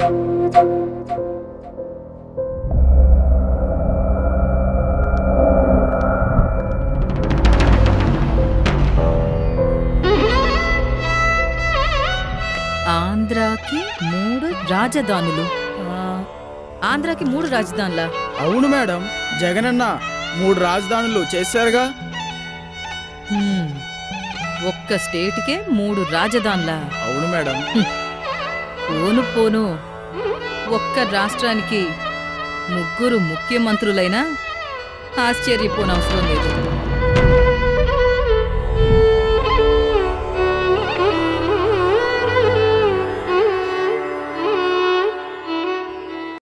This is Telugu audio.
ఆంధ్రాకి మూడు రాజధానులు ఆ, ఆంధ్రాకి మూడు రాజధానులా అవును మేడం జగనన్న మూడు రాజధానులు చేశారుగా హ్మ్. ఒక్క స్టేట్కే మూడు రాజధానులా అవును మేడం పోను పోను ఒక్క రాష్ట్రానికి ముగ్గురు ముఖ్యమంత్రులైనా ఆశ్చర్యపోనవసరం లేదు